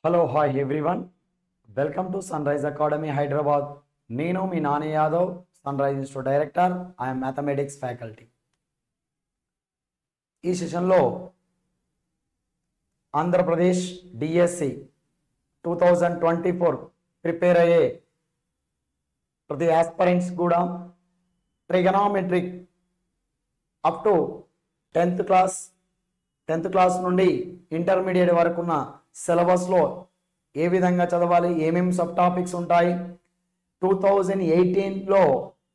hello hi everyone welcome to sunrise academy Hyderabad నేను మీ Nani Yadav sunrise institute director I'm mathematics faculty ఈ సెషన్లో Andhra Pradesh DSC two thousand twenty four prepare అయ్యే ప్రతి aspirants కూడా trigonometric up to tenth class tenth class నుండి intermediate వరకు ఉన్న సిలబస్లో ఏ విధంగా చదవాలి ఏమేమి సబ్ టాపిక్స్ ఉంటాయి టూ థౌజండ్ ఎయిటీన్లో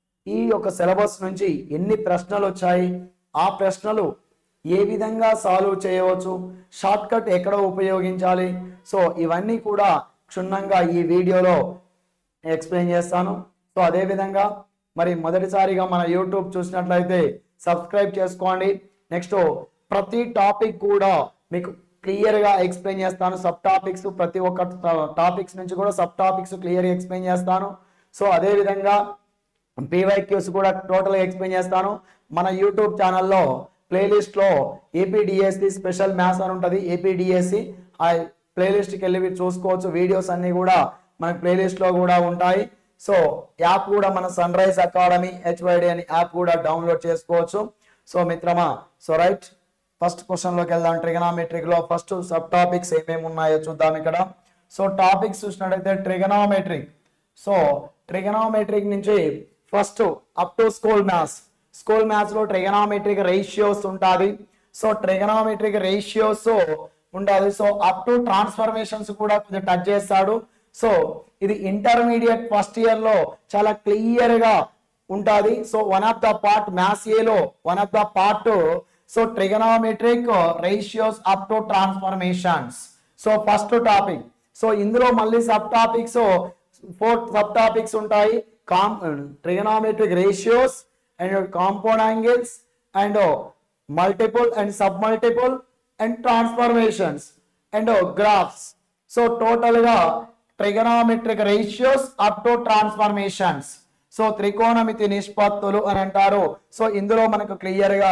ఈ యొక్క సిలబస్ నుంచి ఎన్ని ప్రశ్నలు వచ్చాయి ఆ ప్రశ్నలు ఏ విధంగా సాల్వ్ చేయవచ్చు షార్ట్ కట్ ఎక్కడ ఉపయోగించాలి సో ఇవన్నీ కూడా క్షుణ్ణంగా ఈ వీడియోలో ఎక్స్ప్లెయిన్ చేస్తాను సో అదేవిధంగా మరి మొదటిసారిగా మన యూట్యూబ్ చూసినట్లయితే సబ్స్క్రైబ్ చేసుకోండి నెక్స్ట్ ప్రతి టాపిక్ కూడా మీకు క్లియర్గా ఎక్స్ప్లెయిన్ చేస్తాను సబ్ టాపిక్స్ ప్రతి ఒక్క టాపిక్స్ నుంచి కూడా సబ్ టాపిక్స్ క్లియర్గా ఎక్స్ప్లెయిన్ చేస్తాను సో అదేవిధంగా పీవైక్యూస్ కూడా టోటల్గా ఎక్స్ప్లెయిన్ చేస్తాను మన యూట్యూబ్ ఛానల్లో ప్లేలిస్ట్లో ఏపీడిఎస్సి స్పెషల్ మ్యాథ్స్ అని ఉంటుంది ఏపీడిఎస్సి ఆ ప్లేలిస్ట్కి వెళ్ళి మీరు చూసుకోవచ్చు వీడియోస్ అన్నీ కూడా మనకి ప్లేలిస్ట్లో కూడా ఉంటాయి సో యాప్ కూడా మన సన్ రైజ్ అకాడమీ హెచ్వైడి అని యాప్ కూడా డౌన్లోడ్ చేసుకోవచ్చు సో మిత్రమా సో రైట్ ఫస్ట్ క్వశ్చన్లోకి వెళ్దాం ట్రిగనామెట్రిక్ లో ఫస్ట్ సబ్ టాపిక్స్ ఏమేమి ఉన్నాయో చూద్దాం ఇక్కడ సో టాపిక్స్ చూసినట్టయితే ట్రిగనామెట్రిక్ సో ట్రిగనామెట్రిక్ నుంచి first up to school maths school maths లో ట్రిగనామెట్రిక్ రేషియోస్ ఉంటుంది సో ట్రిగనామెట్రిక్ రేషియోస్ ఉంటుంది సో అప్ టు ట్రాన్స్ఫర్మేషన్స్ కూడా కొంచెం టచ్ చేస్తాడు సో ఇది ఇంటర్మీడియట్ ఫస్ట్ ఇయర్ లో చాలా క్లియర్ గా ఉంటుంది so one of the part maths ఏలో one of the part so trigonometric ratios up to transformations so first topic so ఇందులో మళ్ళీ sub topics four sub topics ఉంటాయి కామ్ trigonometric ratios and compound angles and multiple and sub multiple and transformations and graphs so total గా trigonometric ratios up to transformations so త్రికోణమితి నిష్పత్తులు అని అంటారు సో ఇందులో మనకు క్లియర్ గా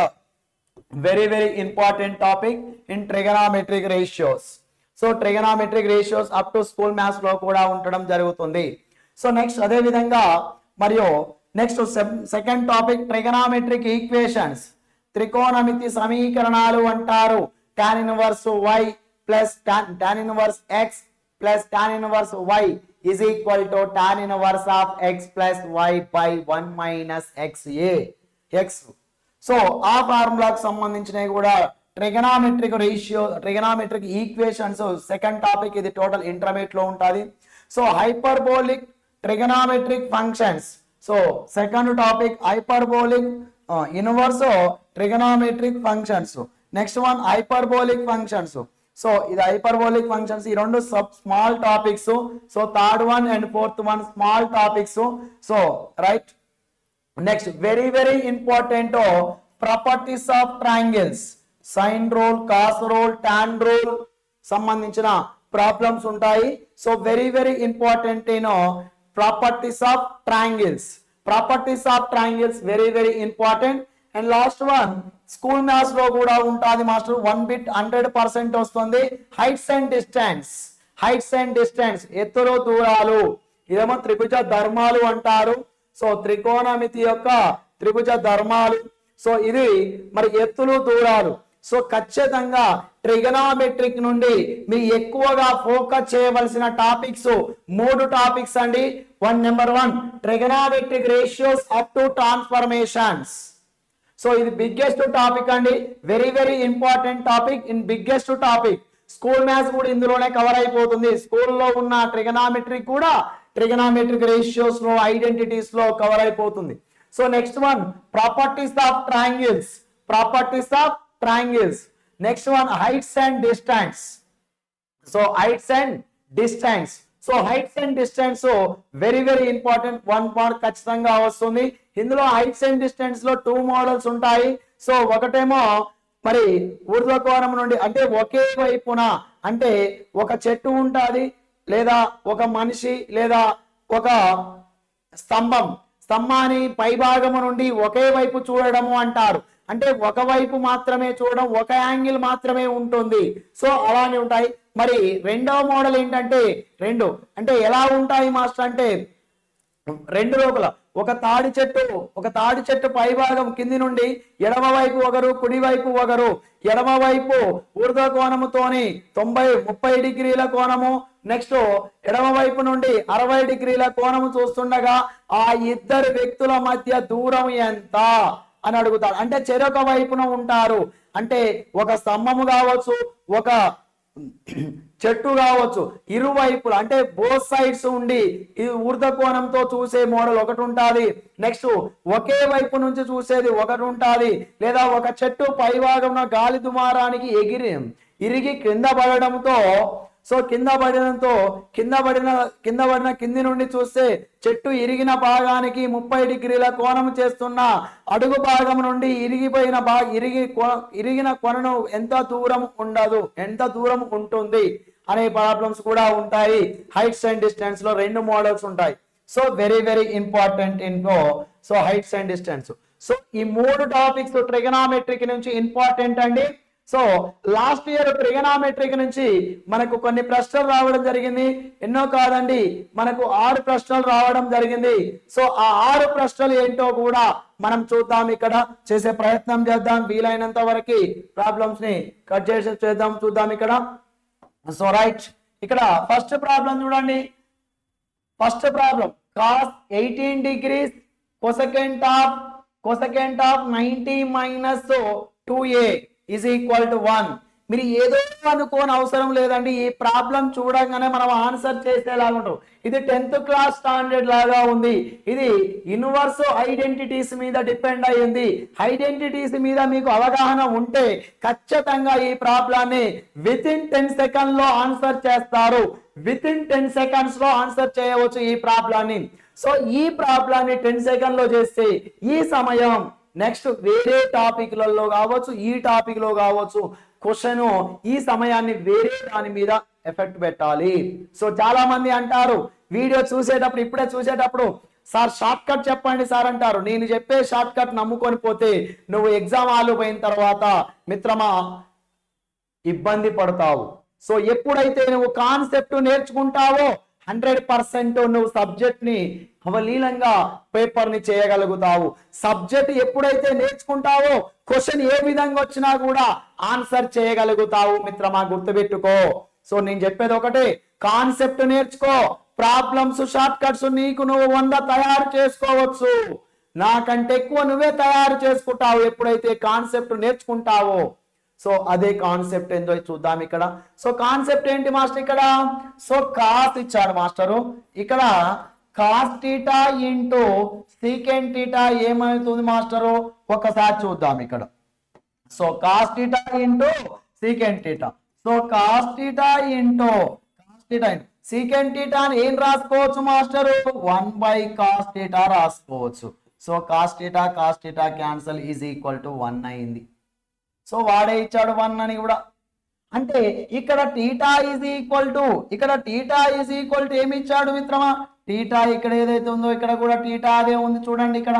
very very important topic in trigonometric ratios so trigonometric ratios up to school maths లో కూడా ఉండడం జరుగుతుంది సో నెక్స్ట్ అదే విధంగా మరియు next second topic trigonometric equations త్రికోణమితి సమీకరణాలు అంటారు tan inverse y plus tan inverse X plus tan inverse y is equal to tan inverse of x plus y by 1 minus x a x so ఆ ఫార్ములాకి సంబంధించినవి కూడా trigonometric ratio trigonometric equations second topic ఇది total intermediate లో ఉంటుంది so hyperbolic trigonometric functions so second topic hyperbolic inverse trigonometric functions next one hyperbolic functions so ఇది hyperbolic functions ఈ రెండు sub small topics so third one and fourth one small topics so right next very very important properties of triangles sine rule cos rule tan rule సంబంధించిన problems ఉంటాయి so very very important you know properties of triangles properties of triangles very very important and last one school maths లో కూడా ఉంటుంది master one bit hundred percent వస్తుంది heights and distance heights and distance ఎత్తులు దూరాలు ఇదేమో త్రిభుజ ధర్మాలు అంటారు సో త్రికోణమితి యొక్క త్రిభుజ ధర్మాలు సో ఇది మరి ఎత్తులు దూరాలు సో ఖచ్చితంగా ట్రిగనామెట్రిక్ నుండి మీ ఎక్కువగా ఫోకస్ చేయవలసిన టాపిక్స్ మూడు టాపిక్స్ అండి one number one trigonometric ratios up to transformations so ఇది బిగ్గెస్ట్ టాపిక్ అండి very very important topic in biggest topic school maths కూడా ఇందులోనే కవర్ అయిపోతుంది స్కూల్లో ఉన్న ట్రిగనామెట్రిక్ కూడా ట్రిగనామెట్రిక్ రేషియోస్ లో ఐడెంటిటీస్ లో కవర్ అయిపోతుంది so next one properties of triangles properties of triangles next one heights and distance so heights and distance so heights and distance very very important one mark ఖచ్చితంగా వస్తుంది ఇందులో heights and distance లో two models ఉంటాయి so ఒకటేమో మరి ఊర్ధ్వకోణం నుండి అంటే ఒకే వైపున అంటే ఒక చెట్టు ఉంటుంది లేదా ఒక మనిషి లేదా ఒక స్తంభం స్తంభాన్ని పైభాగము నుండి ఒకే వైపు చూడడము అంటారు అంటే ఒకవైపు మాత్రమే చూడడం ఒక యాంగిల్ మాత్రమే ఉంటుంది సో అలానే ఉంటాయి మరి రెండవ మోడల్ ఏంటంటే రెండు అంటే ఎలా ఉంటాయి మాస్టర్ అంటే రెండు లోపల ఒక తాడి చెట్టు ఒక తాడి చెట్టు పై భాగం కింది నుండి ఎడమ వైపు ఒకరు కుడి వైపు ఒకరు ఎడమ వైపు ఊర్ధ్వ కోణముతోని తొంభై ముప్పై డిగ్రీల కోణము నెక్స్ట్ ఎడమ వైపు నుండి అరవై డిగ్రీల కోణము చూస్తుండగా ఆ ఇద్దరు వ్యక్తుల మధ్య దూరం ఎంత అని అడుగుతాడు అంటే చెరొక వైపున ఉంటారు అంటే ఒక స్తంభము కావచ్చు ఒక చెట్టు కావచ్చు ఇరువైపులు అంటే బోత్ సైడ్స్ ఉండి ఇది ఊర్ధ కోణంతో చూసే మోడల్ ఒకటి ఉంటుంది నెక్స్ట్ ఒకే వైపు నుంచి చూసేది ఒకటి ఉంటుంది లేదా ఒక చెట్టు పైభాగంలో గాలి దుమారానికి ఎగిరి ఇరిగి కింద పడడంతో సో కింద పడడంతో కింద పడిన కింద పడిన కింది నుండి చూస్తే చెట్టు ఇరిగిన భాగానికి ముప్పై డిగ్రీల కోణం చేస్తున్న అడుగు భాగం నుండి ఇరిగిపోయిన భా ఇరిగి కొ- ఇరిగిన కొనను ఎంత దూరం ఉండదు ఎంత దూరం ఉంటుంది అనే ప్రాబ్లమ్స్ కూడా ఉంటాయి హైట్స్ అండ్ డిస్టెన్స్ లో రెండు మోడల్స్ ఉంటాయి so very very important info so heights and distance so ఈ మూడు టాపిక్స్ ట్రిగనామెట్రిక్ నుంచి ఇంపార్టెంట్ అండి సో లాస్ట్ ఇయర్ ట్రిగనామెట్రిక్ నుంచి మనకు కొన్ని ప్రశ్నలు రావడం జరిగింది ఎన్నో కాదండి మనకు ఆరు ప్రశ్నలు రావడం జరిగింది సో ఆ ఆరు ప్రశ్నలు ఏంటో కూడా మనం చూద్దాం ఇక్కడ చేసే ప్రయత్నం చేద్దాం వీలైనంత వరకు ప్రాబ్లమ్స్ ని కట్ చేసి చేద్దాం చూద్దాం ఇక్కడ సో రైట్ ఇక్కడ ఫస్ట్ ప్రాబ్లం చూడండి first problem cos eighteen degrees cosecant of cosecant of ninety minus two A is equal to one మీరు ఏదో అనుకోని అవసరం లేదండి ఈ ప్రాబ్లం చూడంగానే మనం ఆన్సర్ చేసేలాగా ఉంటాం ఇది టెన్త్ క్లాస్ స్టాండర్డ్ లాగా ఉంది ఇది యూనివర్స్ ఐడెంటిటీస్ మీద డిపెండ్ అయ్యింది ఐడెంటిటీస్ మీద మీకు అవగాహన ఉంటే ఖచ్చితంగా ఈ ప్రాబ్లాన్ని విత్ ఇన్ టెన్ సెకండ్ లో ఆన్సర్ చేస్తారు విత్ ఇన్ టెన్ సెకండ్స్ లో ఆన్సర్ చేయవచ్చు ఈ ప్రాబ్లాన్ని సో ఈ ప్రాబ్లాన్ని టెన్ సెకండ్ లో చేస్తే ఈ సమయం నెక్స్ట్ వేరే టాపిక్లలో కావచ్చు ఈ టాపిక్ లో కావచ్చు క్వశ్చన్ ఈ సమయాన్ని వేరే దాని మీద ఎఫెక్ట్ పెట్టాలి సో చాలా మంది అంటారు వీడియో చూసేటప్పుడు ఇప్పుడే చూసేటప్పుడు సార్ షార్ట్ కట్ చెప్పండి సార్ అంటారు నేను చెప్పే షార్ట్ కట్ నమ్ముకొని పోతే నువ్వు ఎగ్జామ్ హాల్ పోయిన తర్వాత మిత్రమా ఇబ్బంది పడతావు సో ఎప్పుడైతే నువ్వు కాన్సెప్ట్ నేర్చుకుంటావో హండ్రెడ్ పర్సెంట్ నువ్వు సబ్జెక్ట్ ని అవలీలంగా పేపర్ ని చేయగలుగుతావు సబ్జెక్ట్ ఎప్పుడైతే నేర్చుకుంటావో క్వశ్చన్ ఏ విధంగా వచ్చినా కూడా ఆన్సర్ చేయగలుగుతావు మిత్రమా గుర్తుపెట్టుకో సో నేను చెప్పేది ఒకటే కాన్సెప్ట్ నేర్చుకో ప్రాబ్లమ్స్ షార్ట్ కట్స్ నీకు నువ్వు వంద తయారు చేసుకోవచ్చు నాకంటే ఎక్కువ నువ్వే తయారు చేసుకుంటావు ఎప్పుడైతే కాన్సెప్ట్ నేర్చుకుంటావో సో అదే కాన్సెప్ట్ ఏందో చూద్దాం ఇక్కడ సో కాన్సెప్ట్ ఏంటి మాస్టర్ ఇక్కడ సో కాస్ ఇచ్చాడు మాస్టరు ఇక్కడ cos theta into secant theta ఏమవుతుంది మాస్టరు ఒకసారి చూద్దాం ఇక్కడ so cos theta into secant theta so cos theta into cos theta into secant theta అని ఏం రాసుకోవచ్చు master one by cos theta రాసుకోవచ్చు so cos theta cos theta cancel is equal to one అయింది so వాడే ఇచ్చాడు one అని కూడా అంటే ఇక్కడ టీటా ఈజ్ ఈక్వల్ టు ఇక్కడ టీటా ఈజ్ ఈక్వల్ టు ఏమి ఇచ్చాడు మిత్రమా టీటా ఇక్కడ ఏదైతే ఉందో ఇక్కడ కూడా టీటా అదే ఉంది చూడండి ఇక్కడ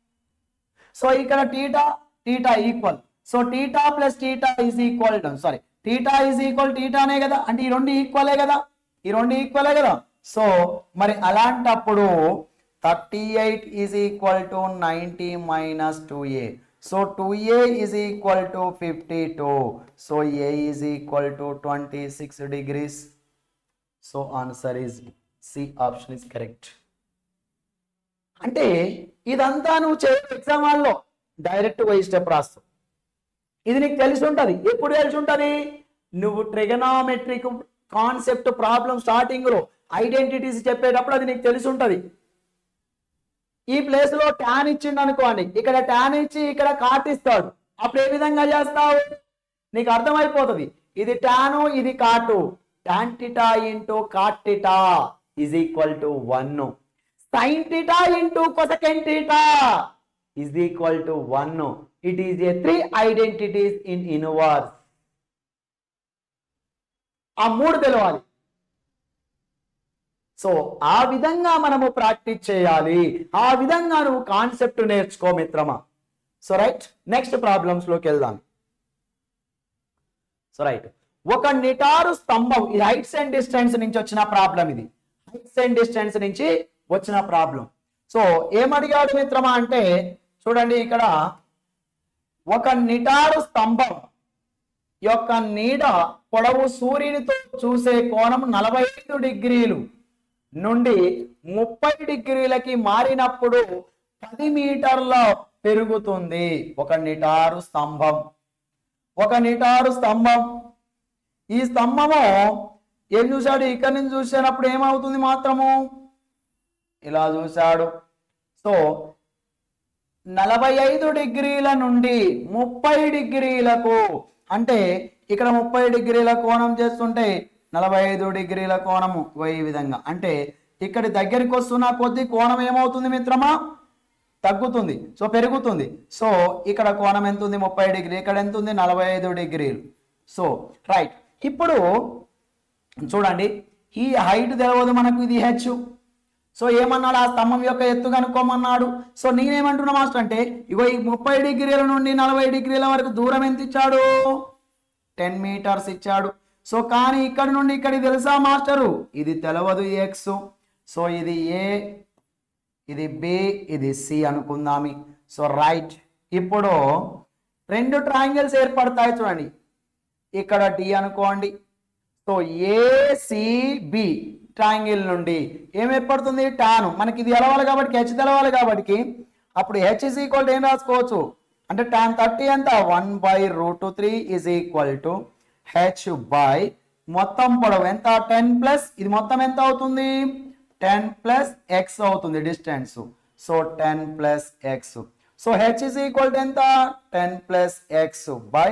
సో ఇక్కడ theta theta equal so theta plus theta is equal to sorry theta is equal to కదా అంటే ఈ రెండు ఈక్వలే కదా ఈ రెండు ఈక్వలే కదా సో మరి అలాంటప్పుడు thirty eight is equal to ninety minus two A so two A is equal to fifty two so A is equal to twenty six degrees so answer is C option is correct అంటే ఇదంతా నువ్వు చే exam హాల్లో direct పోయి step రాస్తావు ఇది నీకు తెలిసి ఉంటుంది ఎప్పుడు తెలిసి ఉంటుంది నువ్వు ట్రిగనామెట్రిక్ కాన్సెప్ట్ ప్రాబ్లం స్టార్టింగ్ లో ఐడెంటిటీస్ చెప్పేటప్పుడు అది నీకు తెలిసి ఉంటుంది ఈ ప్లేస్ లో ట్యాన్ ఇచ్చిండు అనుకోండి ఇక్కడ ట్యాన్ ఇచ్చి ఇక్కడ కాట్ ఇస్తాడు అప్పుడు ఏ విధంగా చేస్తావు నీకు అర్థమైపోతుంది ఇది టాను ఇది cot tan theta into cot theta is equal to one sine theta into cosecant theta is equal to one it is a three identities in inverse ఆ మూడు తెలవాలి సో ఆ విధంగా మనము ప్రాక్టీస్ చేయాలి ఆ విధంగా నువ్వు కాన్సెప్ట్ నేర్చుకో మిత్రమా సో రైట్ నెక్స్ట్ ప్రాబ్లమ్స్ లోకి వెళ్దాం సో రైట్ ఒక నిటారు స్తంభం ఇది హైట్స్ అండ్ డిస్టెన్స్ నుంచి వచ్చిన ప్రాబ్లం ఇది హైట్స్ అండ్ డిస్టెన్స్ నుంచి వచ్చిన ప్రాబ్లం సో ఏమడిగాడు మిత్రమా అంటే చూడండి ఇక్కడ ఒక నిటారు స్తంభం యొక్క నీడ పొడవు సూర్యునితో చూసే కోణం నలభై ఐదు డిగ్రీలు నుండి ముప్పై డిగ్రీలకి మారినప్పుడు పది మీటర్ల పెరుగుతుంది ఒక నిటారు స్తంభం ఒక నిటారు స్తంభం ఈ స్తంభము ఏం చూశాడు ఇక్కడి నుంచి చూసినప్పుడు ఏమవుతుంది మాత్రము ఇలా చూశాడు సో నలభై ఐదు డిగ్రీల నుండి ముప్పై డిగ్రీలకు అంటే ఇక్కడ ముప్పై డిగ్రీల కోణం చేస్తుంటే నలభై ఐదు డిగ్రీల కోణము ఇగో ఈ విధంగా అంటే ఇక్కడి దగ్గరికి వస్తున్న కొద్ది కోణం ఏమవుతుంది మిత్రమా తగ్గుతుంది సో పెరుగుతుంది సో ఇక్కడ కోణం ఎంత ఉంది ముప్పై డిగ్రీ ఇక్కడ ఎంత ఉంది నలభై ఐదు డిగ్రీలు సో రైట్ ఇప్పుడు చూడండి ఈ హైట్ తెలియదు మనకు ఇది హెచ్ సో ఏమన్నాడు ఆ స్తంభం యొక్క ఎత్తు కనుక్కోమన్నాడు సో నేనేమంటున్నా మాస్టర్ అంటే ఇగో ఈ ముప్పై డిగ్రీల నుండి నలభై డిగ్రీల వరకు దూరం ఎంత ఇచ్చాడు టెన్ మీటర్స్ ఇచ్చాడు సో కానీ ఇక్కడ నుండి ఇక్కడికి తెలుసా మాస్టరు ఇది తెలవదు ఎక్స్ సో ఇది ఏ ఇది బి ఇది సి అనుకుందామి సో రైట్ ఇప్పుడు రెండు ట్రయాంగిల్స్ ఏర్పడతాయి చూడండి ఇక్కడ డి అనుకోండి సో ఏసిబి ట్రయాంగిల్ నుండి ఏం ఏర్పడుతుంది టాన్ మనకి ఇది తెలవాలి కాబట్టి హెచ్ తెలవాలి కాబట్టి అప్పుడు హెచ్ ఇస్ ఈక్వల్ టు ఏం రాసుకోవచ్చు అంటే టాన్ థర్టీ ఎంత one by root three is equal to H by మొత్తం పొడవు ఎంత టెన్ ప్లస్ ఇది మొత్తం ఎంత అవుతుంది టెన్ ప్లస్ ఎక్స్ అవుతుంది distance so ten plus X so H is equal to ఎంత ten plus X by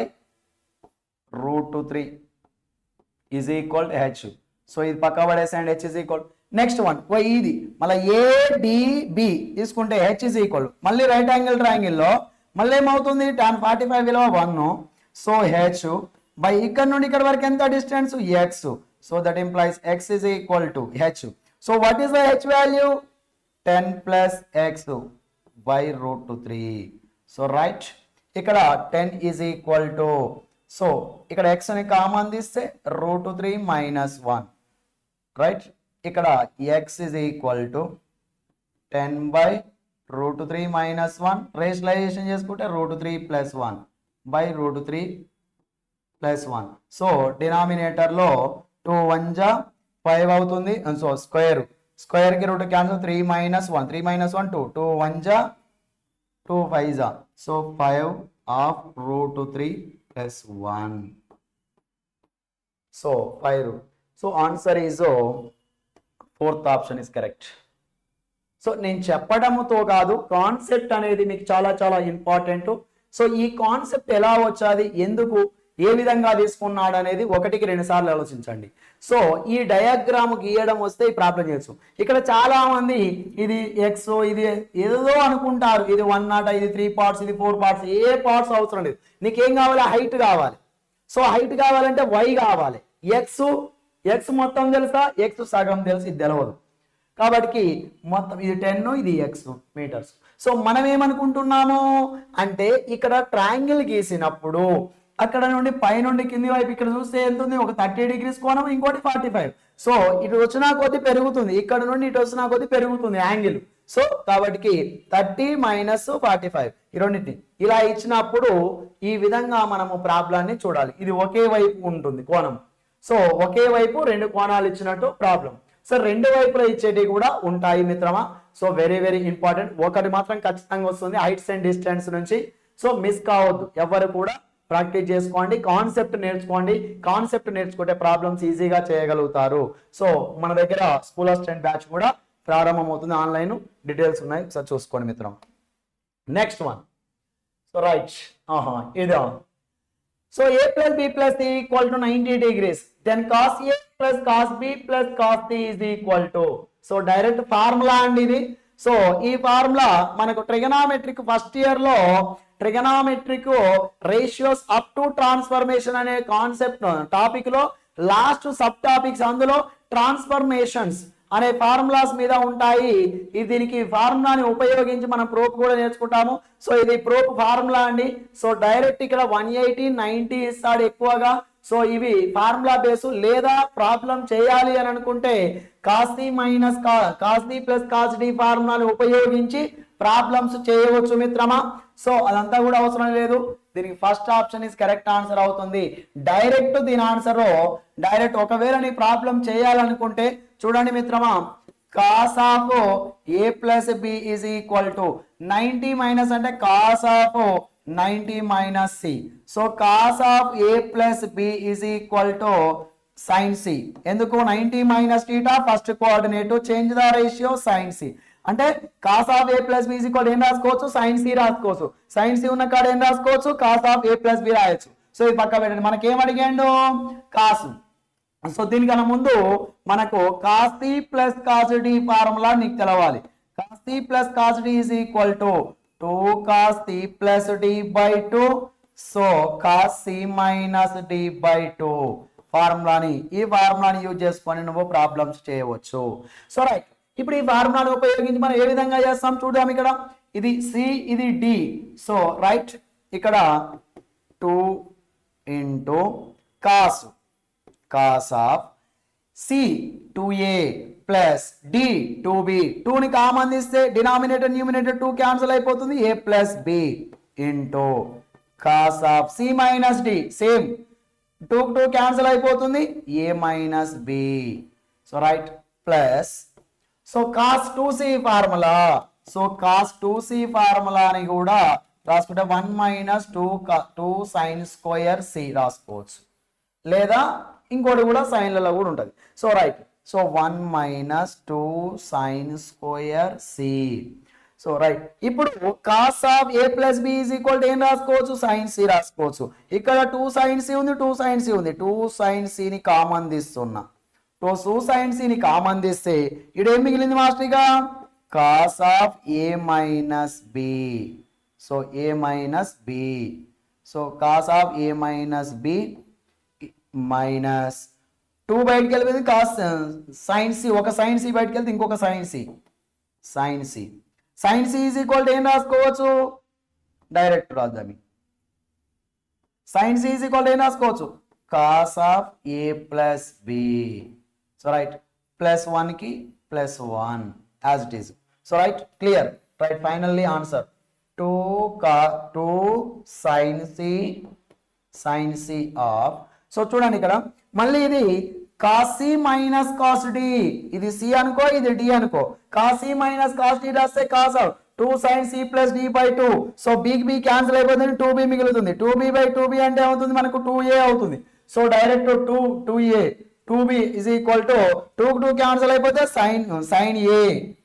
root three is equal to H so ఇది పక్క పడేసండి H is equal next one ఓ ఇది మళ్ళీ ఏడిబి తీసుకుంటే హెచ్ ఇస్ ఈక్వల్ మళ్ళీ రైట్ యాంగిల్ ట్రయాంగిల్లో మళ్ళీ ఏమవుతుంది టాన్ ఫార్టీ ఫైవ్ విలువ వన్ సో హెచ్ బై ఇక్కడ నుండి ఇక్కడ వరకు ఎంత distance X so that implies X is equal to H so what is the H value ten plus X by root three so right ఇక్కడ ten is equal to so ఇక్కడ X అని common తీస్తే root three minus one right ఇక్కడ X is equal to ten by root three minus one rationalization చేసుకుంటే route three plus one by root three plus one so డినామినేటర్లో two one జా five అవుతుంది so square స్క్వేర్కి root cancel three minus one three minus one two two one జా two five జా so five of root three plus one so five so answer is fourth option is correct so నేను చెప్పడముతో కాదు concept అనేది మీకు చాలా చాలా important so ఈ కాన్సెప్ట్ ఎలా వచ్చాది ఎందుకు ఏ విధంగా తీసుకున్నాడు అనేది ఒకటికి రెండు సార్లు ఆలోచించండి సో ఈ డయాగ్రామ్ గీయడం వస్తే ఈ ప్రాబ్లం చేయొచ్చు ఇక్కడ చాలా మంది ఇది ఎక్స్ ఇది ఏదో అనుకుంటారు ఇది వన్ నాట్ ఇది త్రీ పార్ట్స్ ఇది ఫోర్ పార్ట్స్ ఏ పార్ట్స్ అవసరం లేదు నీకేం కావాలి హైట్ కావాలి సో హైట్ కావాలంటే వై కావాలి ఎక్స్ ఎక్స్ మొత్తం తెలుసా ఎక్స్ సగం తెలుసు ఇది తెలియదు కాబట్టి మొత్తం ఇది టెన్ ఇది ఎక్స్ మీటర్స్ సో మనం ఏమనుకుంటున్నాము అంటే ఇక్కడ ట్రయాంగిల్ గీసినప్పుడు అక్కడ నుండి పై నుండి కింది వైపు ఇక్కడ చూస్తే ఎంత ఉంది ఒక థర్టీ డిగ్రీస్ కోణం ఇంకోటి ఫార్టీ ఫైవ్ సో ఇటు వచ్చినా కొద్ది పెరుగుతుంది ఇక్కడ నుండి ఇటు వచ్చినా కొద్ది పెరుగుతుంది యాంగిల్ సో కాబట్టి థర్టీ మైనస్ ఫార్టీ ఫైవ్ ఈ రెండింటిని ఇలా ఇచ్చినప్పుడు ఈ విధంగా మనము ప్రాబ్లాన్ని చూడాలి ఇది ఒకే వైపు ఉంటుంది కోణం సో ఒకే వైపు రెండు కోణాలు ఇచ్చినట్టు ప్రాబ్లం సో రెండు వైపులా ఇచ్చేటివి కూడా ఉంటాయి మిత్రమా సో వెరీ వెరీ ఇంపార్టెంట్ ఒకటి మాత్రం ఖచ్చితంగా వస్తుంది హైట్స్ అండ్ డిస్టెన్స్ నుంచి సో మిస్ కావద్దు ఎవరు కూడా ప్రాక్టీస్ చేసుకోండి కాన్సెప్ట్ నేర్చుకోండి కాన్సెప్ట్ నేర్చుకుంటే ప్రాబ్లమ్స్ ఈజీగా చేయగలుగుతారు సో మన దగ్గర స్కూల్ అసిస్టెంట్ బ్యాచ్ కూడా ప్రారంభమవుతుంది ఆన్లైన్ డీటెయిల్స్ ఉన్నాయి ఒకసారి చూసుకోండి మిత్రం నెక్స్ట్ వన్ సో రైట్ ఆహా ఇదా so A plus B plus C equal to ninety degrees then cos A plus cos B plus cos C is equal to so direct formula అండి ఇది so ఈ formula మనకు trigonometric first year లో trigonometric ratios up to transformation అనే concept topic లో last sub topics అందులో transformations అనే formulas మీద ఉంటాయి ఇది దీనికి ఫార్ములాని ఉపయోగించి మనం ప్రోప్ కూడా నేర్చుకుంటాము సో ఇది ప్రోప్ ఫార్ములా అండి సో డైరెక్ట్ ఇక్కడ వన్ ఎయిటీ నైన్టీ ఇస్తాడు ఎక్కువగా సో ఇవి ఫార్ములా బేస్ లేదా ప్రాబ్లం చేయాలి అని అనుకుంటే cos C minus cos C plus cos D ఫార్ములాని ఉపయోగించి ప్రాబ్లమ్స్ చేయవచ్చు మిత్రమా సో అదంతా కూడా అవసరం లేదు దీనికి first option is correct answer అవుతుంది డైరెక్ట్ దీని ఆన్సర్ డైరెక్ట్ ఒకవేళ నీ ప్రాబ్లం చేయాలనుకుంటే చూడండి మిత్రమా cos of A plus B is equal to ninety minus అంటే cos of ninety minus C so cos of A plus B is equal to sine C ఎందుకు ninety minus theta first coordinate change the ratio sine C అంటే cos of A plus B is equal ఏం రాసుకోవచ్చు sine C రాసుకోవచ్చు sine C ఉన్న కాడ ఏం రాసుకోవచ్చు cos of A plus B రాయొచ్చు సో ఇది పక్క పెట్టండి మనకేం అడిగాడు కాసు సో దీనికన్నా ముందు మనకు కాస్తి ప్లస్ కాసిడి ఫార్ములా నీకు తెలవాలి cos C plus cos D is equal to two cos C plus D by two so cos C minus D by two ఫార్ములాని ఈ ఫార్ములాని యూజ్ చేసుకొని నువ్వు ప్రాబ్లమ్స్ చేయవచ్చు సో రైట్ ఇప్పుడు ఈ ఫార్ములాని ఉపయోగించి మనం ఏ విధంగా చేస్తాం చూద్దాం ఇక్కడ ఇది సి ఇది డి సో రైట్ ఇక్కడ two into cos cos of C two A plus D two B టూని కామన్ తీస్తే డినామినేటర్ న్యూమినేటర్ టూ క్యాన్సిల్ అయిపోతుంది A plus B into cos of C minus D same two two cancel అయిపోతుంది A minus B so right plus so cos two C formula so cos two C ఫార్ములాని కూడా రాసుకుంటే one minus two two sine square C రాసుకోవచ్చు లేదా ఇంకోటి కూడా సైన్లలో కూడా ఉంటుంది so right so one minus two sine square C so right ఇప్పుడు cos of A plus B is equal to ఏం రాసుకోవచ్చు సైన్ సి రాసుకోవచ్చు ఇక్కడ టూ సైన్ సి ఉంది టూ సైన్ సి ఉంది టూ సైన్ సిని కామన్ తీస్తున్నా టూ టూ సైన్ సిని కామన్ తీస్తే ఇక్కడ ఏం మిగిలింది మాస్టర్ ఇక cos of A minus B so A minus B so cos of A minus B minus two బయటకు వెళ్ళిపోయింది కాస్ సైన్ సి ఒక సైన్ సి బయటకు వెళ్తే ఇంకొక sine C sine C sine C is equal to ఏం రాసుకోవచ్చు direct రాద్దాం sine C is equal to ఏం రాసుకోవచ్చు cos of A plus B so right plus వన్కి plus one as it is so right clear right finally answer two కా two sine C sine C of so చూడండి ఇక్కడ మళ్ళీ ఇది cos C minus cos D ఇది C అనుకో ఇది D అనుకో కాసి మైనస్ కాస్ డి రాస్తే cos two sine C plus D by two so big B cancel అయిపోతుంది టూ బి మిగులుతుంది two B by two B అంటే అవుతుంది మనకు టూ ఏ అవుతుంది so direct two two A two B is equal to two two cancel అయిపోతే sine sine A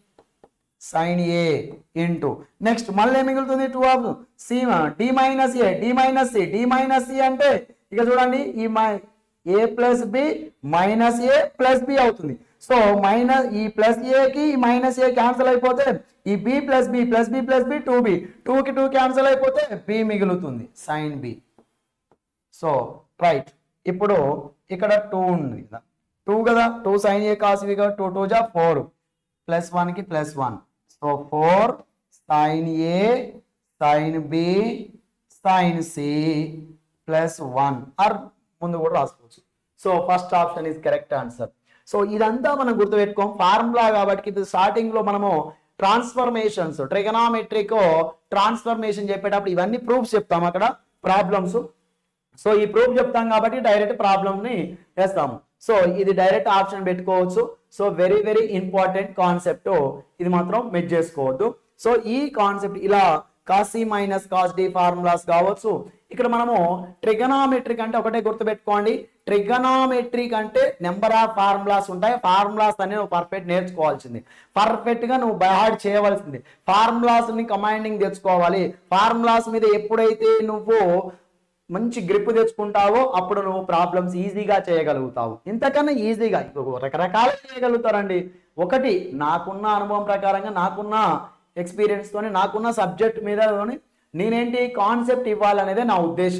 sine A into next మళ్ళీ ఏం మిగులుతుంది two of C D minus A D minus C D minus C అంటే ఇక చూడండి ఈ మై A plus B minus A plus B అవుతుంది సో మైనస్ ఈ ప్లస్ ఏకి ఈ మైనస్ ఏ క్యాన్సిల్ అయిపోతే ఈ B plus B plus B plus B two B టూకి టూ క్యాన్సిల్ అయిపోతే బి మిగులుతుంది సైన్ బి సో రైట్ ఇప్పుడు ఇక్కడ టూ ఉంది కదా టూ కదా టూ సైన్ ఏ కాసివి కదా టూ టూ జా ఫోర్ ప్లస్ వన్కి plus one so four sine A sine B sine C plus one or ముందు కూడా రాసుకోవచ్చు సో first option is correct answer so ఇదంతా మనం గుర్తుపెట్టుకోం ఫార్ములా కాబట్టి ఇది స్టార్టింగ్ లో మనము ట్రాన్స్ఫర్మేషన్స్ ట్రిగనామెట్రిక్ ట్రాన్స్ఫర్మేషన్ చెప్పేటప్పుడు ఇవన్నీ ప్రూఫ్స్ చెప్తాం అక్కడ ప్రాబ్లమ్స్ సో ఈ ప్రూఫ్ చెప్తాం కాబట్టి డైరెక్ట్ ప్రాబ్లమ్ ని వేస్తాము సో ఇది డైరెక్ట్ ఆప్షన్ పెట్టుకోవచ్చు so very very important concept ఇది మాత్రం మెచ్ చేసుకోవద్దు సో ఈ కాన్సెప్ట్ ఇలా కాసి మైనస్ కాస్ డి ఫార్ములాస్ కావచ్చు ఇక్కడ మనము ట్రిగనామెట్రిక్ అంటే ఒకటే గుర్తుపెట్టుకోండి ట్రిగనామెట్రిక్ అంటే నెంబర్ ఆఫ్ ఫార్ములాస్ ఉంటాయి ఫార్ములాస్ అనేవి నువ్వు పర్ఫెక్ట్ నేర్చుకోవాల్సింది పర్ఫెక్ట్ గా నువ్వు బైహార్డ్ చేయవలసింది ఫార్ములాస్ ని కమాండింగ్ తెచ్చుకోవాలి ఫార్ములాస్ మీద ఎప్పుడైతే నువ్వు మంచి గ్రిప్ తెచ్చుకుంటావో అప్పుడు నువ్వు ప్రాబ్లమ్స్ ఈజీగా చేయగలుగుతావు ఇంతకన్నా ఈజీగా ఇంకొక రకరకాలు చేయగలుగుతారండి ఒకటి నాకున్న అనుభవం ప్రకారంగా నాకున్న ఎక్స్పీరియన్స్ తోని నాకున్న సబ్జెక్ట్ మీద నేనేంటి కాన్సెప్ట్ ఇవ్వాలనేదే నా ఉద్దేశం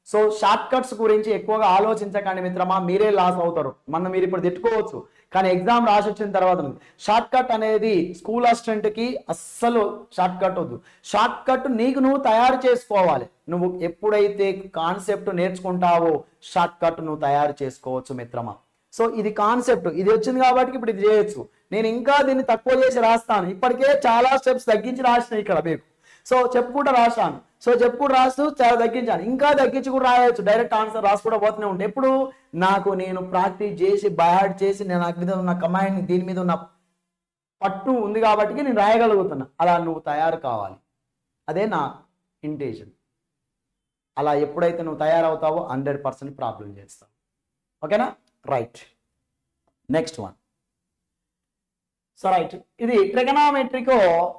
సో షార్ట్ కట్స్ గురించి ఎక్కువగా ఆలోచించకండి మిత్రమా మీరే లాస్ అవుతారు మనం మీరు ఇప్పుడు తిట్టుకోవచ్చు కానీ ఎగ్జామ్ రాసి వచ్చిన తర్వాత షార్ట్ కట్ అనేది స్కూల్ అసిస్టెంట్ కి అస్సలు షార్ట్ కట్ వద్దు షార్ట్ కట్ నీకు నువ్వు తయారు చేసుకోవాలి నువ్వు ఎప్పుడైతే కాన్సెప్ట్ నేర్చుకుంటావో షార్ట్ కట్ నువ్వు తయారు చేసుకోవచ్చు మిత్రమా సో ఇది కాన్సెప్ట్ ఇది వచ్చింది కాబట్టి ఇప్పుడు ఇది చేయొచ్చు నేను ఇంకా దీన్ని తక్కువ చేసి రాస్తాను ఇప్పటికే చాలా స్టెప్స్ తగ్గించి రాసిన ఇక్కడ మీకు సో చెప్పుకుంటూ రాశాను సో చెప్పుకుంటూ రాస్తూ చాలా తగ్గించాను ఇంకా తగ్గించి కూడా రాయొచ్చు డైరెక్ట్ ఆన్సర్ రాసి కూడా పోతూనే ఉంటాయి ఎప్పుడు నాకు నేను ప్రాక్టీస్ చేసి బయాడ్ చేసి నేను నాకు మీద ఉన్న కమాండ్ దీని మీద ఉన్న పట్టు ఉంది కాబట్టి నేను రాయగలుగుతున్నా అలా నువ్వు తయారు కావాలి అదే నా ఇంటెన్షన్ అలా ఎప్పుడైతే నువ్వు తయారవుతావో హండ్రెడ్ పర్సెంట్ ప్రాబ్లం చేస్తావు ఓకేనా right next one so right ఇది ట్రిగనామెట్రికో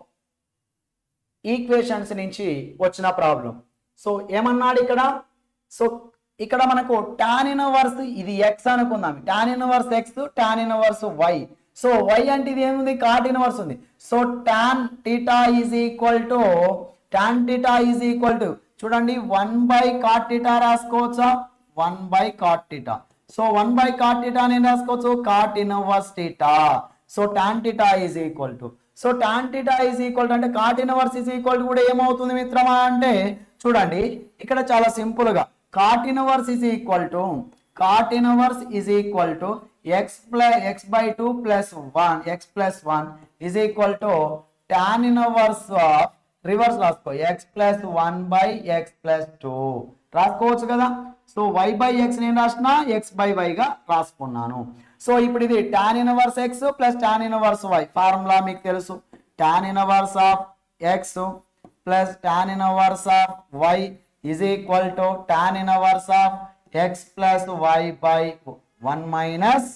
ఈక్వేషన్స్ నుంచి వచ్చిన ప్రాబ్లం సో ఏమన్నాడు ఇక్కడ సో ఇక్కడ మనకు టాన్ ఇన్వర్స్ ఇది ఎక్స్ అనుకుందాం tan inverse X tan inverse Y so Y అంటే ఇది ఏముంది కాట్ ఇన్వర్స్ ఉంది so tan theta is equal to tan theta is equal to చూడండి వన్ బై కాట్ టీటా రాసుకోవచ్చా one by cot theta so one by cot theta నేను రాసుకోవచ్చు cot inverse theta so tan theta is equal to so tan theta is equal to అంటే cot inverse is equal to కూడా ఏమవుతుంది మిత్రమా అంటే చూడండి ఇక్కడ చాలా సింపుల్ గా cot inverse is equal to cot inverse is equal to X plus X by two plus one X plus one is equal to tan inverse of reverse రాసుకో X plus one by X plus two రాసుకోవచ్చు కదా so y by X నేను రాసిన X by why గా రాసుకున్నాను so ఇప్పుడు ఇది tan inverse X plus tan inverse Y formula మీకు తెలుసు tan inverse of X plus tan inverse of Y is equal to tan inverse of X plus Y by one minus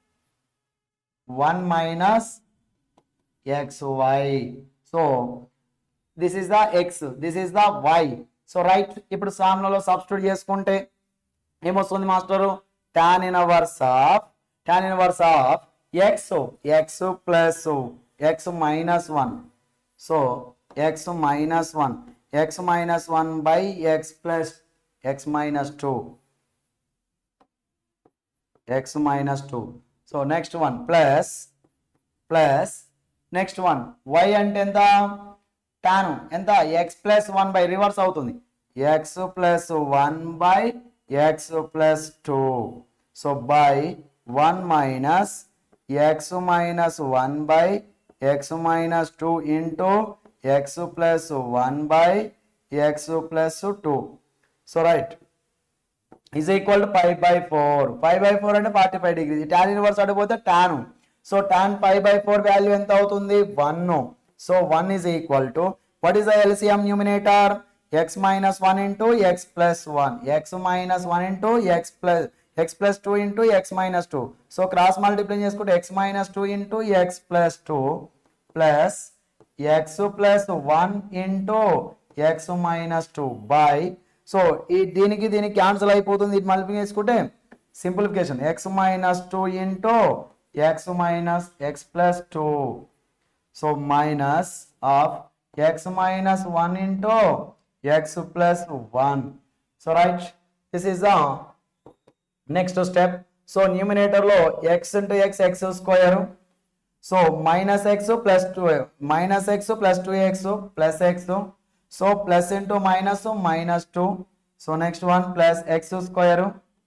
one minus X Y so this is the X this is the Y so right ఇప్పుడు సామ్లలో substitute చేసుకుంటే ఏమొస్తుంది master tan inverse of tan inverse of X X plus X minus one so X minus one x minus one by X plus X minus two x minus two so next one plus plus next one y అంటే ఎంత tan ఎంత x plus one by reverse అవుతుంది x plus one by X plus two so by one minus x minus one by x minus two into x plus one by X plus two so right is equal to five by four five by four అంటే forty five degree tan inverse అడిగిపోతే tan so tan five by four value ఎంత అవుతుంది one so one is equal to what is the LCM numerator x minus one into x plus one x minus one into x plus x plus two into x minus two so cross multiply చేసుకుంటే x minus two into x plus two plus x plus one into x minus two by so ఈ దీనికి దీనికి cancel అయిపోతుంది ఇది multiply చేసుకుంటే simplification x minus two into x minus x plus two so minus of x minus one into x plus one so right this is the next step so numerator లో x into x x square so minus x plus two minus x plus two x plus X so plus into minus minus two so next one plus x square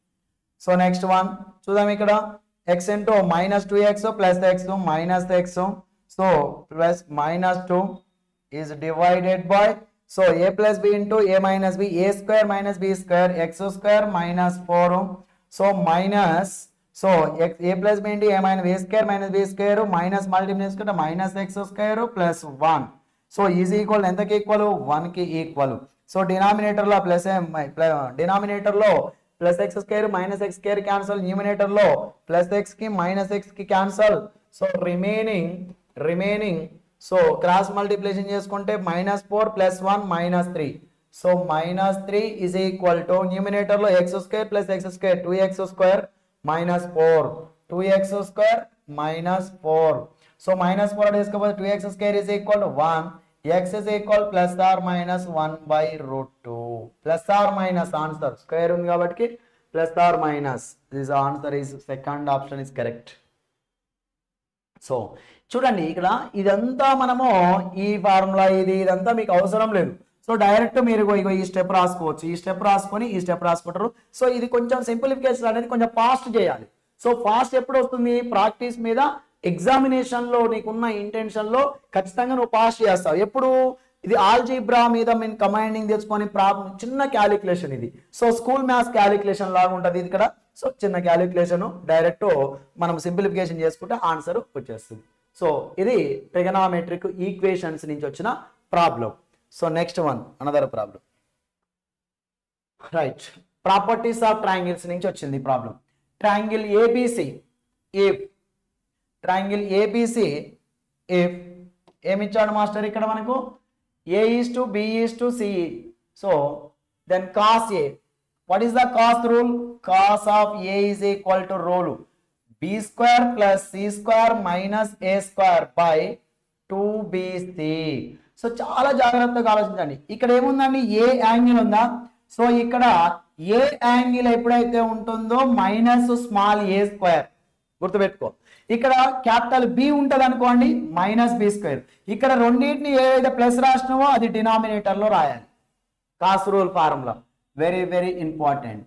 so next one చూద్దాం ఇక్కడ X into minus two x plus X minus x so plus minus two is divided by so A plus B into a minus b a square minus b square x square minus four so minus so x a plus B into a minus a square minus b square minus multiply చేసుకుంటే minus x square plus one so is equal ఎంతకి equal one కి equal so denominator లో plus denominator లో plus x square minus x square cancel numerator లో plus x కి minus x కి cancel so remaining remaining so cross multiplication చేసుకుంటే minus four plus one minus three so minus three is equal to numerator లో x square plus x square two x square minus four two x square minus four so minus four తీసుకోపోతే two x square is equal to one x is equal plus or minus one by route two plus or minus answer square ఉంది కాబట్టి plus or minus this answer is second option is correct so చూడండి ఇక్కడ ఇదంతా మనము ఈ formula ఇది ఇదంతా మీకు అవసరం లేదు సో డైరెక్ట్ మీరు ఇగో ఇగో ఈ స్టెప్ రాసుకోవచ్చు ఈ స్టెప్ రాసుకొని ఈ స్టెప్ రాసుకుంటారు సో ఇది కొంచెం సింప్లిఫికేషన్ అనేది కొంచెం ఫాస్ట్ చేయాలి సో ఫాస్ట్ ఎప్పుడు వస్తుంది ప్రాక్టీస్ మీద ఎగ్జామినేషన్ లో నీకున్న ఇంటెన్షన్ లో ఖచ్చితంగా నువ్వు పాస్ చేస్తావు ఎప్పుడు ఇది ఆల్జీబ్రా మీద మేము కమాండింగ్ తెచ్చుకొని ప్రాబ్లం చిన్న క్యాలిక్యులేషన్ ఇది సో స్కూల్ మ్యాథ్స్ క్యాలిక్యులేషన్ లాగా ఉంటుంది ఇది ఇక్కడ సో చిన్న క్యాలిక్యులేషన్ డైరెక్ట్ మనం సింప్లిఫికేషన్ చేసుకుంటే ఆన్సర్ వచ్చేస్తుంది సో ఇది ట్రిగనామెట్రిక్ ఈక్వేషన్స్ నుంచి వచ్చిన problem so next one another problem right properties of triangles నుంచి వచ్చింది problem triangle ABC if triangle ABC if ఏమిచ్చాడు మాస్టర్ ఇక్కడ మనకు a is to b is to c so then cos a what is the cos rule cos of a is equal to rule b square plus c square minus a square by two bc so చాలా జాగ్రత్తగా ఆలోచించండి ఇక్కడ ఏముందండి ఏ angle ఉందా so ఇక్కడ ఏ angle ఎప్పుడైతే ఉంటుందో minus small ఏ square గుర్తుపెట్టుకో ఇక్కడ క్యాపిటల్ బి ఉంటది అనుకోండి మైనస్ బి స్క్వేర్ ఇక్కడ రెండింటిని ఏదైతే ప్లస్ రాసినావో అది డినామినేటర్ లో రాయాలి cos rule formula very very important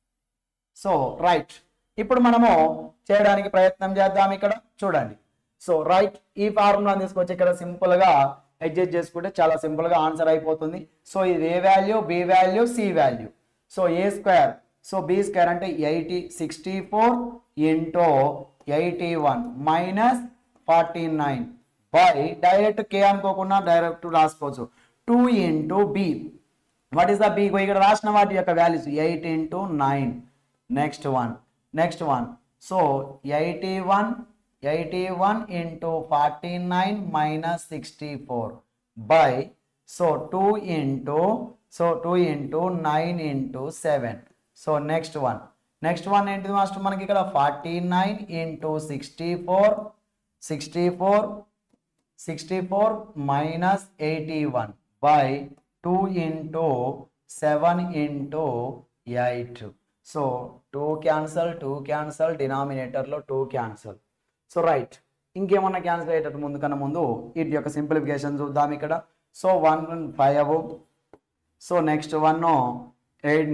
so right ఇప్పుడు మనము చేయడానికి ప్రయత్నం చేద్దాం ఇక్కడ చూడండి సో రైట్ ఈ ఫార్ములా తీసుకొచ్చి ఇక్కడ సింపుల్ గా అడ్జస్ట్ చేసుకుంటే చాలా సింపుల్ గా ఆన్సర్ అయిపోతుంది సో ఇది a value b value c value so a square so b square అంటే eighty sixty four into eighty one minus forty nine by direct కే అనుకోకుండా డైరెక్ట్ రాసుకోవచ్చు two into b what is the b ఇక్కడ రాసిన వాటి యొక్క values eight into nine next one next one so eighty one eighty one into forty nine minus sixty four by so two into so two into nine into seven so next one next one ఏంటిది master మనకి ఇక్కడ forty nine into sixty four sixty four sixty four minus eighty one by two into seven into eight so two cancel two cancel డినామినేటర్లో two cancel so right ఇంకేమన్నా క్యాన్సిల్ అయ్యేటట్టు ముందు కన్నా ముందు వీటి యొక్క సింప్లిఫికేషన్ చూద్దాం ఇక్కడ so one five so next one eight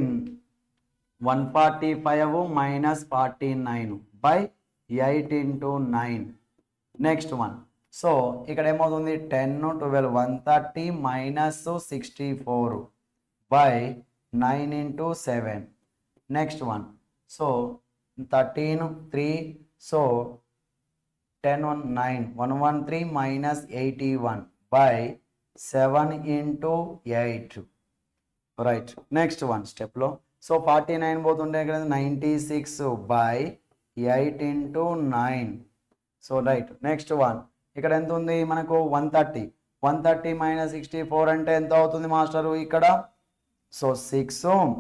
one forty five minus forty nine by eight into nine next one so ఇక్కడ ఏమవుతుంది ten twelve one thirty minus sixty four by nine into seven next one so thirteen three so ten one nine one one three minus eighty one by seven into eight right next one స్టెప్లో so forty nine పోతుంటే ఇక్కడ ninety six by eight into nine so right next one ఇక్కడ ఎంత ఉంది మనకు one thirty one thirty minus sixty four అంటే ఎంత అవుతుంది మాస్టరు ఇక్కడ సో సిక్స్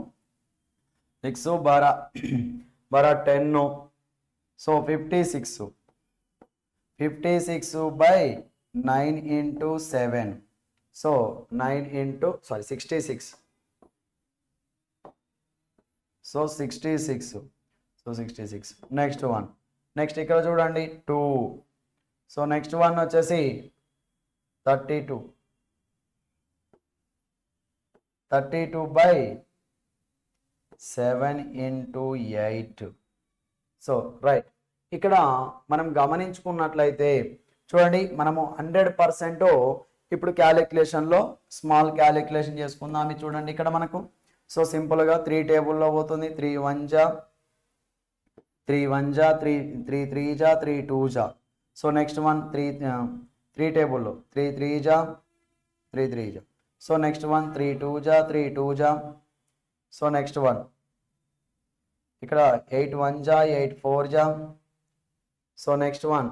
సిక్స్ బరా బరా ten so fifty six fifty six by nine into seven so nine into sorry sixty six so sixty six so sixty six next one next ఇక్కడ చూడండి two so next one వచ్చేసి thirty two thirty two by seven into eight so right ఇక్కడ మనం గమనించుకున్నట్లయితే చూడండి మనము hundred percent ఇప్పుడు క్యాలిక్యులేషన్లో small calculation చేసుకుందాం ఇది చూడండి ఇక్కడ మనకు సో సింపుల్గా త్రీ టేబుల్లో పోతుంది త్రీ వన్ జా త్రీ వన్ జా త్రీ త్రీ త్రీ జా త్రీ టూ జా so next one three three టేబుల్లో త్రీ త్రీ జా త్రీ త్రీ జా so next one three two జా త్రీ టూ జా సో నెక్స్ట్ వన్ ఇక్కడ ఎయిట్ వన్ జా ఎయిట్ ఫోర్ జా so next one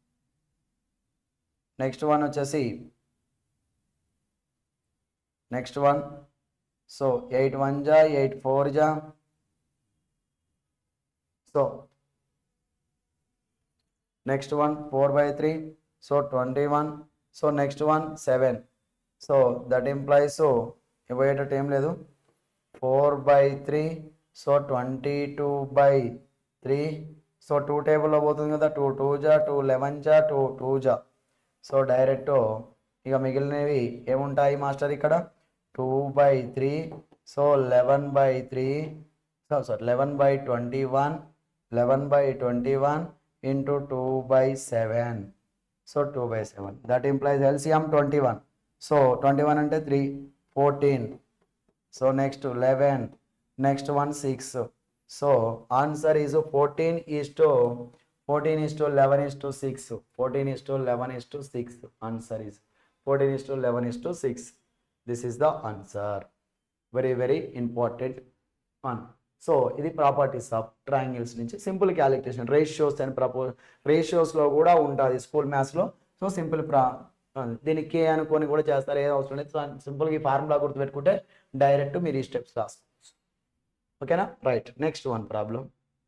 next one వచ్చేసి next one so eight one జా ఎయిట్ ఫోర్ జా so next one four by three so twenty one so next one seven so that implies ఇవ్వయేటట్టు ఏం లేదు four by three so twenty two by three so two టేబుల్లో పోతుంది కదా two two జా two eleven జా two two జా so direct ఇక మిగిలినవి ఏముంటాయి మాస్టర్ ఇక్కడ two by three so eleven by three so sorry eleven by twenty one eleven by twenty one into two by seven so two by seven that implies LCM twenty one so twenty one అంటే three fourteen so next eleven next one six so answer is fourteen is to fourteen is to eleven is to six fourteen is to eleven is to six answer is fourteen is to eleven is to six this is the answer very very important one so ఇది properties of triangles నుంచి simple calculation ratios and ప్రపో రేషియోస్లో కూడా ఉంటుంది school మ్యాథ్స్లో so simple ప్రా దీనికి కే అనుకొని కూడా చేస్తారు ఏదో అవసరం లేదు సింపుల్గా ఈ ఫార్ములా గుర్తుపెట్టుకుంటే డైరెక్ట్ మీరు ఈ స్టెప్స్ రాసుకోవచ్చు ఓకేనా right next one problem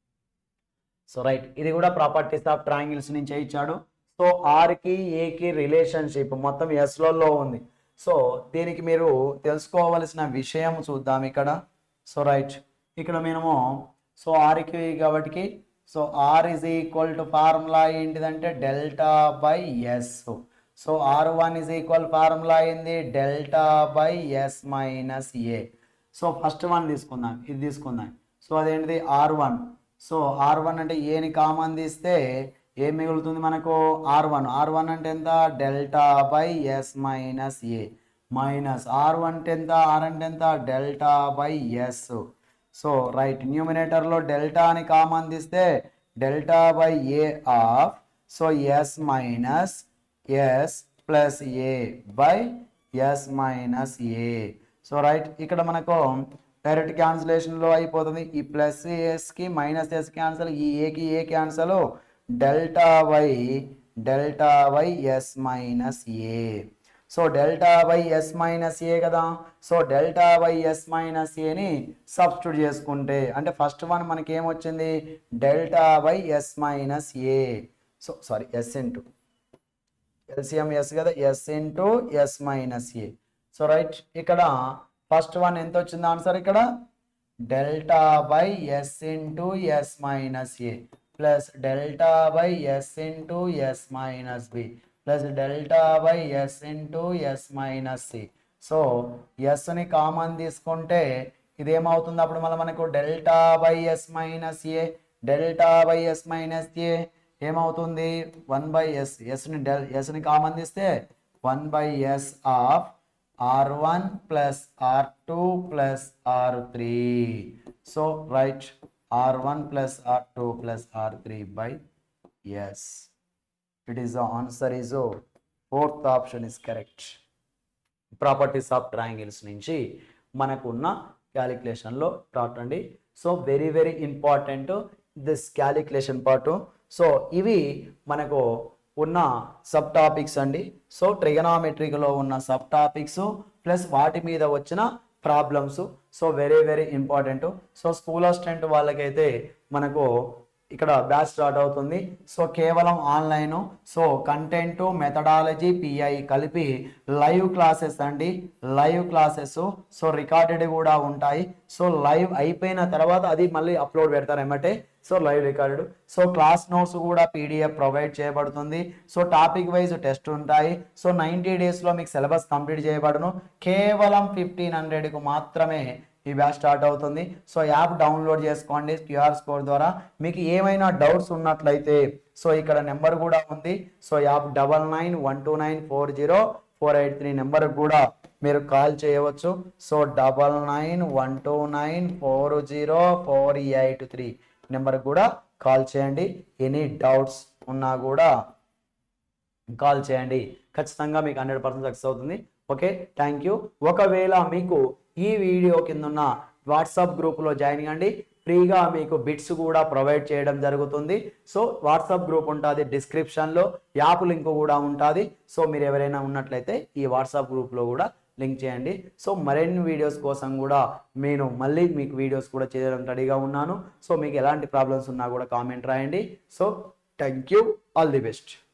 so right ఇది కూడా ప్రాపర్టీస్ ఆఫ్ ట్రయాంగిల్స్ నుంచి ఇచ్చాడు సో ఆర్కి ఏకి రిలేషన్షిప్ మొత్తం ఎస్లలో ఉంది సో దీనికి మీరు తెలుసుకోవలసిన విషయం చూద్దాం ఇక్కడ సో రైట్ ఇక్కడ మనము సో ఆర్కి కాబట్టి so r is equal to formula ఏంటిదంటే delta by s so r one is equal formula ఏంది delta by s minus a so first one తీసుకుందాం ఇది తీసుకుందాం సో అదేంటిది r one so r one అంటే ఏని కామన్ తీస్తే ఏం మిగులుతుంది మనకు ఆర్ వన్ ఆర్ వన్ అంటే ఎంత delta by s minus a minus r one అంటే ఎంత ఆర్ అంటే ఎంత delta by s so right న్యూమినేటర్లో డెల్టా అని కామన్ తీస్తే delta by a of so s minus s plus a by s minus a so right ఇక్కడ మనకు direct క్యాన్సిలేషన్లో అయిపోతుంది ఈ ప్లస్ ఎస్కి మైనస్ ఎస్ క్యాన్సల్ ఈ ఏకి a cancel delta by delta by s minus a so delta by s minus ఏ కదా so delta by s minus ఏని సబ్స్టిట్యూట్ చేసుకుంటే అంటే ఫస్ట్ వన్ మనకి ఏమొచ్చింది delta by s minus a so sorry s into LCM s కదా s into s minus a so right ఇక్కడ first one ఎంత వచ్చింది ఆన్సర్ ఇక్కడ delta by s into s minus A plus delta by s into s minus b plus delta by s into s minus C so ఎస్ని common తీసుకుంటే ఇదేమవుతుంది అప్పుడు మళ్ళీ మనకు delta by s minus a delta by s minus a ఏమవుతుంది one by s ఎస్ని డెల్ ఎస్ని కామన్ తీస్తే one by s of r one plus r two plus r three so right r one plus r two plus r three by s it is the answer is fourth option is correct properties of triangles నుంచి మనకున్న క్యాలిక్యులేషన్లో రాటండి so very very important this calculation part so ఇవి మనకు ఉన్న sub topics అండి so ట్రిగనామెట్రిక్లో ఉన్న సబ్ టాపిక్స్ ప్లస్ వాటి మీద వచ్చిన problems so very very important so school assistant వాళ్ళకైతే మనకు ఇక్కడ బ్యాచ్ స్టార్ట్ అవుతుంది సో కేవలం online so content methodology PI కలిపి లైవ్ క్లాసెస్ అండి లైవ్ క్లాసెస్ సో రికార్డెడ్ కూడా ఉంటాయి సో లైవ్ అయిపోయిన తర్వాత అది మళ్ళీ అప్లోడ్ పెడతారు ఏమంటే so live record so class notes కూడా పీడిఎఫ్ ప్రొవైడ్ చేయబడుతుంది సో టాపిక్ వైజ్ టెస్ట్ ఉంటాయి సో నైంటీ డేస్లో మీకు సిలబస్ కంప్లీట్ చేయబడును కేవలం ఫిఫ్టీన్ హండ్రెడ్కు మాత్రమే ఈ బ్యాచ్ స్టార్ట్ అవుతుంది సో యాప్ డౌన్లోడ్ చేసుకోండి క్యూఆర్ కోడ్ ద్వారా మీకు ఏమైనా డౌట్స్ ఉన్నట్లయితే సో ఇక్కడ నెంబర్ కూడా ఉంది so app double nine one two nine four zero four eight three number కూడా మీరు కాల్ చేయవచ్చు so double nine one two nine four zero four eight three number కూడా కాల్ చేయండి ఎనీ డౌట్స్ ఉన్నా కూడా కాల్ చేయండి ఖచ్చితంగా మీకు హండ్రెడ్ పర్సెంట్ సక్సెస్ అవుతుంది ఓకే థ్యాంక్ యూ ఒకవేళ మీకు ఈ వీడియో కింద ఉన్న వాట్సాప్ గ్రూప్లో జాయిన్ కండి ఫ్రీగా మీకు బిట్స్ కూడా ప్రొవైడ్ చేయడం జరుగుతుంది సో వాట్సాప్ గ్రూప్ ఉంటుంది డిస్క్రిప్షన్లో యాప్ లింక్ కూడా ఉంటుంది సో మీరు ఎవరైనా ఉన్నట్లయితే ఈ వాట్సాప్ గ్రూప్లో కూడా లింక్ చేయండి సో మరిన్ని వీడియోస్ కోసం కూడా నేను మళ్ళీ మీకు వీడియోస్ కూడా చేయడం రెడీగా ఉన్నాను సో మీకు ఎలాంటి ప్రాబ్లమ్స్ ఉన్నా కూడా కామెంట్ రాయండి so thank you all the best